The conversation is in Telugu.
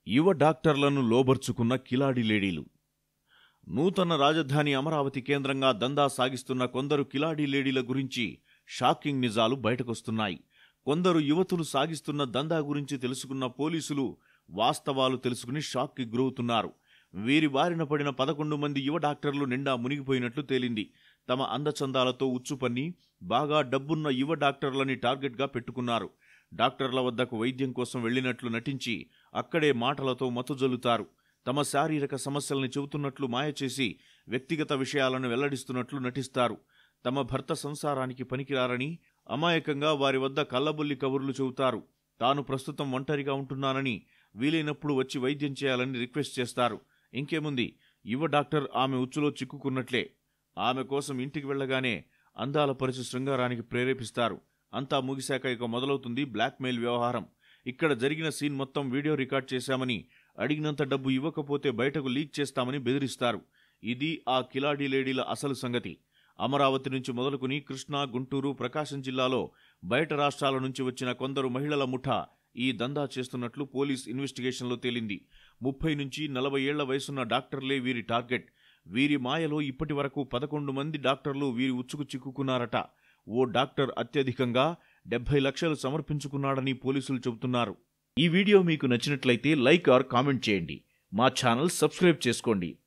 యువ డాక్టర్లను లోబర్చుకున్న కిలాడి లేడీలు నూతన రాజధాని అమరావతి కేంద్రంగా దందా సాగిస్తున్న కొందరు కిలాడి లేడీల గురించి షాకింగ్ నిజాలు బయటకొస్తున్నాయి కొందరు యువతులు సాగిస్తున్న దందా గురించి తెలుసుకున్న పోలీసులు వాస్తవాలు తెలుసుకుని షాక్కి గురవుతున్నారు వీరి బారిన పడిన పదకొండు మంది యువ డాక్టర్లు నిండా మునిగిపోయినట్లు తేలింది తమ అందచందాలతో ఉచ్చుపన్ని బాగా డబ్బున్న యువ డాక్టర్లని టార్గెట్గా పెట్టుకున్నారు డాక్టర్ల వద్దకు వైద్యం కోసం వెళ్లినట్లు నటించి అక్కడే మాటలతో మతుజల్లుతారు తమ శారీరక సమస్యల్ని చెబుతున్నట్లు మాయ చేసి వ్యక్తిగత విషయాలను వెల్లడిస్తున్నట్లు నటిస్తారు తమ భర్త సంసారానికి పనికిరారని అమాయకంగా వారి వద్ద కల్లబొల్లి కబుర్లు చెబుతారు తాను ప్రస్తుతం ఒంటరిగా ఉంటున్నానని వీలైనప్పుడు వచ్చి వైద్యం చేయాలని రిక్వెస్ట్ చేస్తారు ఇంకేముంది యువ డాక్టర్ ఆమె ఉచ్చులో చిక్కుకున్నట్లే ఆమె కోసం ఇంటికి వెళ్ళగానే అందాల పరిచి శృంగారానికి ప్రేరేపిస్తారు అంతా ముగిశాక ఇక మొదలవుతుంది బ్లాక్మెయిల్ వ్యవహారం ఇక్కడ జరిగిన సీన్ మొత్తం వీడియో రికార్డ్ చేశామని అడిగినంత డబ్బు ఇవ్వకపోతే బయటకు లీక్ చేస్తామని బెదిరిస్తారు ఇది ఆ కిలాడి లేడీల అసలు సంగతి అమరావతి నుంచి మొదలుకుని కృష్ణా గుంటూరు ప్రకాశం జిల్లాలో బయట రాష్ట్రాల నుంచి వచ్చిన కొందరు మహిళల ముఠా ఈ దందా చేస్తున్నట్లు పోలీస్ ఇన్వెస్టిగేషన్లో తేలింది ముప్పై నుంచి నలభై ఏళ్ల వయసున్న డాక్టర్లే వీరి టార్గెట్ వీరి మాయలో ఇప్పటి వరకు పదకొండు మంది డాక్టర్లు వీరి ఉచ్చుకు చిక్కుకున్నారట ఓ డాక్టర్ అత్యధికంగా డెబ్బై లక్షలు సమర్పించుకున్నాడని పోలీసులు చెబుతున్నారు ఈ వీడియో మీకు నచ్చినట్లయితే లైక్ ఆర్ కామెంట్ చేయండి మా ఛానల్ సబ్స్క్రైబ్ చేసుకోండి